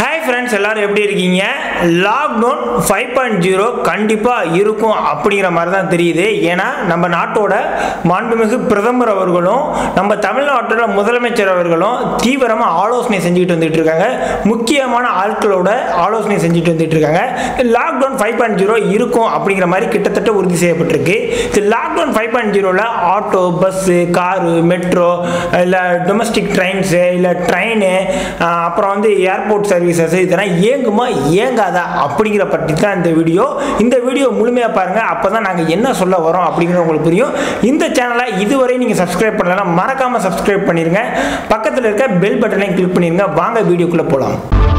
hi friends எல்லாரும் எப்படி இருக்கீங்க லாக்டவுன் ஃபைவ் பாயிண்ட் ஜீரோ கண்டிப்பாக இருக்கும் அப்படிங்கிற மாதிரி தான் தெரியுது ஏன்னா நம்ம நாட்டோட மாண்புமிகு பிரதமர் அவர்களும் நம்ம தமிழ்நாட்டோட முதலமைச்சர் அவர்களும் தீவிரமாக ஆலோசனை செஞ்சுட்டு வந்துட்டு இருக்காங்க முக்கியமான ஆட்களோட ஆலோசனை செஞ்சுட்டு வந்துட்டு இருக்காங்க லாக்டவுன் ஃபைவ் பாயிண்ட் ஜீரோ இருக்கும் அப்படிங்கிற மாதிரி கிட்டத்தட்ட உறுதி செய்யப்பட்டிருக்கு இது லாக்டவுன் ஃபைவ் பாயிண்ட் ஜீரோவில் ஆட்டோ பஸ்ஸு காரு மெட்ரோ இல்லை டொமஸ்டிக் ட்ரெயின்ஸு இல்லை ட்ரெயின் அப்புறம் வந்து ஏர்போர்ட் சர்வீசஸ் இதெல்லாம் இயங்குமா இயங்காதா அப்படிங்கிற பற்றி தான் இந்த வீடியோ இந்த வீடியோ முழுமையாக பாருங்கள் அப்போ தான் நாங்கள் என்ன சொல்ல வரோம் அப்படிங்கிறது உங்களுக்கு புரியும் இந்த சேனலை இதுவரை நீங்கள் சப்ஸ்கிரைப் பண்ணலாம் மறக்காமல் சப்ஸ்கிரைப் பண்ணிடுங்க பக்கத்தில் இருக்க பெல் பட்டனையும் கிளிக் பண்ணிடுங்க வாங்க வீடியோக்குள்ளே போகலாம்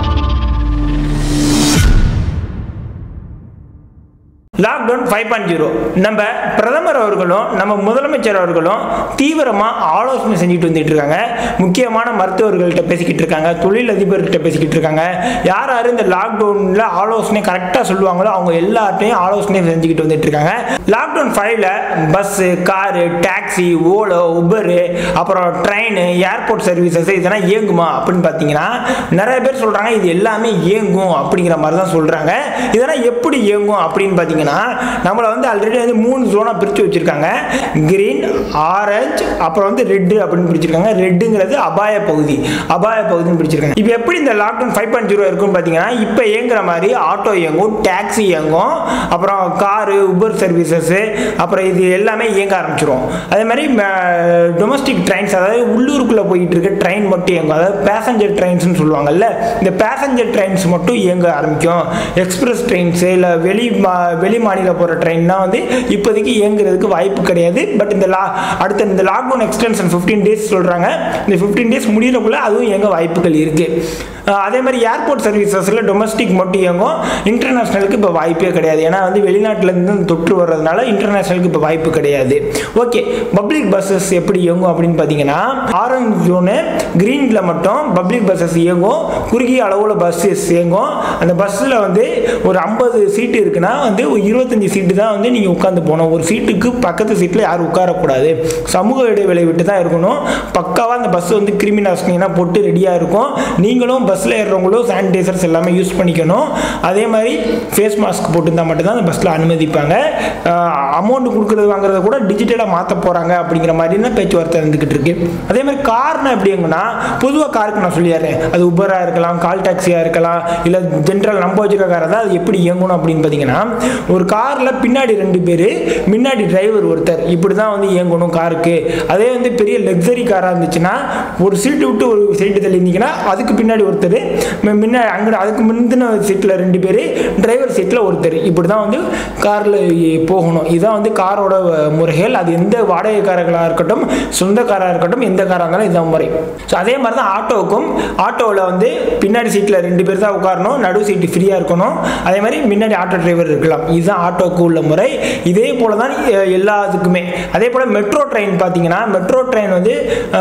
லாக்டவுன் ஃபைவ் பாயிண்ட் ஜீரோ நம்ம பிரதமர் அவர்களும் நம்ம முதலமைச்சர் அவர்களும் தீவிரமாக ஆலோசனை செஞ்சுட்டு வந்துட்டு இருக்காங்க முக்கியமான மருத்துவர்கள்ட்ட பேசிக்கிட்டு இருக்காங்க தொழில் அதிபர்கிட்ட பேசிக்கிட்டு இருக்காங்க யார் யார் இந்த லாக்டவுனில் ஆலோசனை கரெக்டாக சொல்லுவாங்களோ அவங்க எல்லார்ட்டையும் ஆலோசனை செஞ்சுக்கிட்டு வந்துட்டு இருக்காங்க லாக்டவுன் ஃபைவ்ல bus car taxi Ola Uber அப்புறம் ட்ரெயின் ஏர்போர்ட் சர்வீசஸ் இதெல்லாம் இயங்குமா அப்படின்னு பார்த்தீங்கன்னா நிறைய பேர் சொல்கிறாங்க இது எல்லாமே இயங்கும் அப்படிங்கிற மாதிரி தான் சொல்கிறாங்க இதெல்லாம் எப்படி இயங்கும் அப்படின்னு பார்த்தீங்கன்னா நம்மளை வந்து ஆல்ரெடி வந்து மூணு ஜோனாக பிரித்து வச்சுருக்காங்க கிரீன் ஆரஞ்சு அப்புறம் வந்து ரெட்டு அப்படின்னு பிரிச்சிருக்காங்க ரெட்டுங்கிறது அபாய பகுதி அபாய பகுதின்னு பிரிச்சிருக்காங்க இப்போ எப்படி இந்த லாக்டவுன் ஃபைவ் பாயிண்ட் ஜீரோ இருக்குன்னு பார்த்தீங்கன்னா இப்போ இயங்குற மாதிரி ஆட்டோ இயங்கும் டாக்ஸி இயங்கும் அப்புறம் காரு உபர் சர்வீசஸ்ஸு அப்புறம் இது எல்லாமே இயங்க ஆரம்பிச்சிரும் அதே மாதிரி டொமஸ்டிக் ட்ரெயின்ஸ் அதாவது உள்ளூருக்குள்ளே போயிட்டு இருக்க ட்ரெயின் மட்டும் இயங்கும் அதாவது பேசஞ்சர் ட்ரெயின்ஸ்னு சொல்லுவாங்கல்ல இந்த பேசஞ்சர் ட்ரெயின்ஸ் மட்டும் இயங்க ஆரம்பிக்கும் எக்ஸ்பிரஸ் ட்ரெயின்ஸு இல்லை வெளி மா வெளி மாநில போகிற ட்ரெயின்னா வந்து இப்போதைக்கு இயங்குறதுக்கு வாய்ப்பு கிடையாது பட் இந்த லா அடுத்த இந்த லாக்டவுன் எக்ஸ்டென்ஷன் ஃபிஃப்டீன் டேஸ் சொல்கிறாங்க இந்த ஃபிஃப்டீன் டேஸ் முடியறக்குள்ளே அதுவும் இயங்க வாய்ப்புகள் இருக்குது அதே மாதிரி ஏர்போர்ட் சர்வீசஸில் டொமஸ்டிக் மட்டும் இயங்கும் இன்டர்நேஷ்னலுக்கு இப்போ வாய்ப்பே கிடையாது ஏன்னா வந்து வெளிநாட்டிலேருந்து தொற்று வர்றதுனால இன்டர்நேஷ்னலுக்கு இப்போ வாய்ப்பு கிடையாது ஓகே பப்ளிக் பஸ்ஸஸ் எப்படி இயங்கும் அப்படின்னு பார்த்தீங்கன்னா ஆரஞ்சு ஜோனு க்ரீனில் மட்டும் பப்ளிக் பஸ்ஸஸ் இயங்கும் குறுகிய அளவில் பஸ்ஸஸ் இயங்கும் அந்த பஸ்ஸில் வந்து ஒரு ஐம்பது சீட்டு இருக்குன்னா வந்து ஒரு இருபத்தஞ்சி சீட்டு தான் வந்து நீங்கள் உட்காந்து போகணும் ஒரு சீட்டுக்கு பக்கத்து சீட்டில் யாரும் உட்காரக்கூடாது சமூக இடைவெளி விட்டு தான் இருக்கணும் பக்காவாக அந்த பஸ் வந்து கிருமி நாசினிலாம் போட்டு ரெடியாக இருக்கும் நீங்களும் பஸ்ஸில் ஏறுறவங்களும் சானிடைசர்ஸ் எல்லாமே யூஸ் பண்ணிக்கணும் அதே மாதிரி ஃபேஸ் மாஸ்க் போட்டுருந்தால் மட்டும்தான் அந்த பஸ்ஸில் அனுமதிப்பாங்க அமௌண்ட் கொடுக்குறது வாங்குறத கூட டிஜிட்டலாக மாற்ற போகிறாங்க அப்படிங்கிற மாதிரி தான் பேச்சுவார்த்தை இருந்துக்கிட்டு இருக்கு அதே மாதிரி கார்னா எப்படி எங்கன்னா பொதுவாக காருக்கு நான் சொல்லிடுறேன் அது உபராக இருக்கலாம் கால் டாக்ஸியாக இருக்கலாம் இல்லை ஜென்ரல் நம்ம வச்சுருக்க காரை தான் அது எப்படி இயங்கணும் அப்படின்னு பார்த்தீங்கன்னா ஒரு காரில் பின்னாடி ரெண்டு பேர் முன்னாடி டிரைவர் ஒருத்தர் இப்படி தான் வந்து இயங்கணும் காருக்கு அதே வந்து பெரிய லக்ஸரி காராக இருந்துச்சுன்னா ஒரு சீட்டு விட்டு ஒரு சீட்டு தள்ளி இருந்தீங்கன்னா அதுக்கு பின்னாடி ஒருத்தர் முன்னாடி அங்கே அதுக்கு முந்தின சீட்டில் ரெண்டு பேர் டிரைவர் சீட்டில் ஒருத்தர் இப்படி தான் வந்து காரில் போகணும் இதுதான் வந்து காரோட முறைகள் அது எந்த வாடகைக்காரர்களாக இருக்கட்டும் சொந்த காராக இருக்கட்டும் எந்த காராக இருந்தாலும் இதுதான் முறை ஸோ அதே மாதிரி தான் ஆட்டோவுக்கும் ஆட்டோவில் வந்து பின்னாடி சீட்டில் ரெண்டு பேர் தான் உட்காரணும் நடு சீட்டு ஃப்ரீயாக இருக்கணும் அதே மாதிரி முன்னாடி ஆட்டோ டிரைவர் இருக்கலாம் இதுதான் ஆட்டோவுக்கு உள்ள முறை இதே போல் தான் எல்லாத்துக்குமே அதே போல் மெட்ரோ ட்ரெயின் பார்த்தீங்கன்னா மெட்ரோ ட்ரெயின் வந்து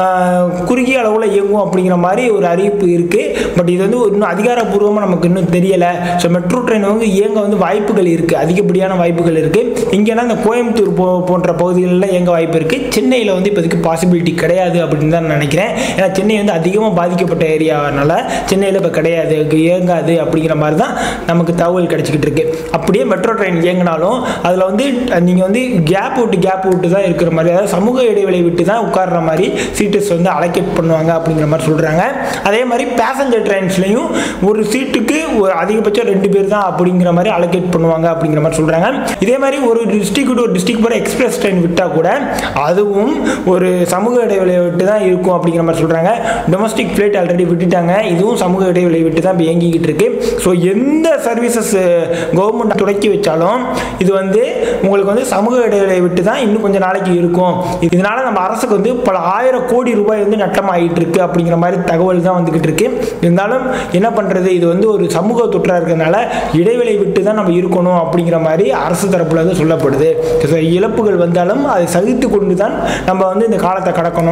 குறுகிய அளவில் இயங்கும் அப்படிங்கிற மாதிரி ஒரு அறிவிப்பு இருக்குது பட் இது வந்து இன்னும் அதிகாரப்பூர்வமாக நமக்கு இன்னும் தெரியலை ஸோ மெட்ரோ ட்ரெயின் வந்து இயங்க வந்து வாய்ப்புகள் இருக்குது அதிகப்படியான வாய்ப்புகள் இருக்குது இங்கேனா இந்த கோயம்புத்தூர் போ போன்ற பகுதிகளில் இயங்க வாய்ப்பு இருக்குது சென்னையில் வந்து இப்போதைக்கு பாசிபிலிட்டி கிடையாது அப்படின்னு தான் நான் நினைக்கிறேன் ஏன்னா சென்னை வந்து அதிகமாக பாதிக்கப்பட்ட ஏரியானால சென்னையில் இப்போ கிடையாது இயங்காது அப்படிங்கிற மாதிரி தான் நமக்கு தகவல் கிடச்சிக்கிட்டு இருக்கு அப்படியே மெட்ரோ ட்ரெயின் இயங்கினாலும் அதில் வந்து நீங்கள் வந்து கேப் விட்டு கேப் விட்டு தான் இருக்கிற மாதிரி அதாவது சமூக இடைவெளி விட்டு தான் உட்கார்ற மாதிரி சீட்டர்ஸ் வந்து அலோகேட் பண்ணுவாங்க அப்படிங்கிற மாதிரி சொல்கிறாங்க அதே மாதிரி பேசஞ்சர் ட்ரெயின்ஸ்லையும் ஒரு சீட்டுக்கு ஒரு அதிகபட்சம் ரெண்டு பேர் தான் அப்படிங்கிற மாதிரி அலோகேட் பண்ணுவாங்க அப்படிங்கிற மாதிரி சொல்கிறாங்க இதே மாதிரி ஒரு டிஸ்ட்ரிக்ட் டு ஒரு டிஸ்ட்ரிக்ட் போகிற எக்ஸ்பிரஸ் ட்ரெயின் விட்டால் கூட அதுவும் ஒரு சமூக இடைவெளியை விட்டு தான் இருக்கும் அப்படிங்கிற மாதிரி சொல்கிறாங்க டொமஸ்டிக் ஃப்ளைட் ஆல்ரெடி விட்டுட்டாங்க இதுவும் சமூக இடைவெளியை விட்டு தான் இப்போ இயங்கிக்கிட்டு இருக்கு ஸோ எந்த சர்வீசஸ் கவர்மெண்ட் தொடக்கி வச்சாலும் இது வந்து உங்களுக்கு வந்து சமூக இடைவெளியை விட்டு தான் இன்னும் கொஞ்சம் நாளைக்கு இருக்கும் இதனால நம்ம அரசுக்கு வந்து பல ஆயிரம் கோடி ரூபாய் வந்து நட்டமாகிட்டு இருக்கு அப்படிங்கிற மாதிரி தகவல் தான் வந்துகிட்டு இருக்கு இருந்தாலும் என்ன பண்ணுறது இது வந்து ஒரு சமூக தொற்றாக இருக்கிறதுனால இடைவெளி விட்டு தான் நம்ம இருக்கணும் அப்படிங்கிற மாதிரி அரசு தரப்புல வந்து சொல்லப்படுது இழப்புகள் வந்தாலும் அதை சகித்து கொண்டு தான் நம்ம வந்து இந்த காலத்தை கடக்கணும்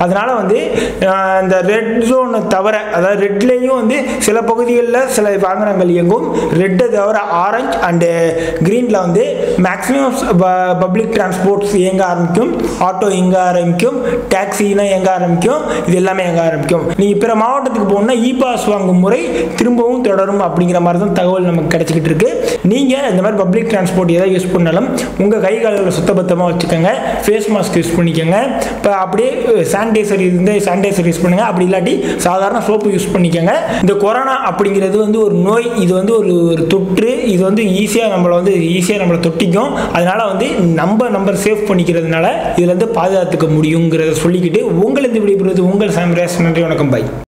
அதனால் வந்து அஹ், இந்த ரெட் ஜோனை தவிர அதாவது ரெட்லேயும் வந்து சில பகுதிகளில் சில வாகனங்கள் இயங்கும் ரெட்டை தவிர ஆரஞ்சு அண்டு க்ரீனில் வந்து மேக்ஸிமம் பப்ளிக் டிரான்ஸ்போர்ட்ஸ் இயங்க ஆரம்பிக்கும் ஆட்டோ இயங்க ஆரம்பிக்கும் டாக்ஸினா இயங்க ஆரம்பிக்கும் இது எல்லாமே இயங்க ஆரம்பிக்கும் நீங்கள் பிற மாவட்டத்துக்கு போகணுன்னா இ பாஸ் வாங்கும் முறை திரும்பவும் தொடரும் அப்படிங்கிற மாதிரி தான் தகவல் நமக்கு கிடைச்சிக்கிட்டு இருக்கு நீங்கள் இந்த மாதிரி பப்ளிக் டிரான்ஸ்போர்ட் எதாவது யூஸ் பண்ணாலும் உங்கள் கை கால்களை சுத்தபத்தமாக வச்சுக்கோங்க ஃபேஸ் மாஸ்க் யூஸ் பண்ணிக்கோங்க இப்போ அப்படியே சானிடைசர் இருந்து சானிடைசர் யூஸ் பண்ணுங்கள் அப்படி இல்லாட்டி சாதாரண சோப்பு யூஸ் பண்ணிக்கோங்க இந்த கொரோனா அப்படிங்கிறது வந்து ஒரு நோய் இது வந்து ஒரு ஒரு தொற்று இது வந்து ஈஸியாக நம்மளை வந்து ஈஸியாக நம்மளை தொட்டிக்கும் அதனால வந்து நம்ம நம்பர் சேவ் பண்ணிக்கிறதுனால இதுலேருந்து பாதுகாத்துக்க முடியுங்கிறத சொல்லிக்கிட்டு உங்களை இந்த விடைபெறுவது உங்கள் சாம்ராஜ் நன்றி வணக்கம் பாய்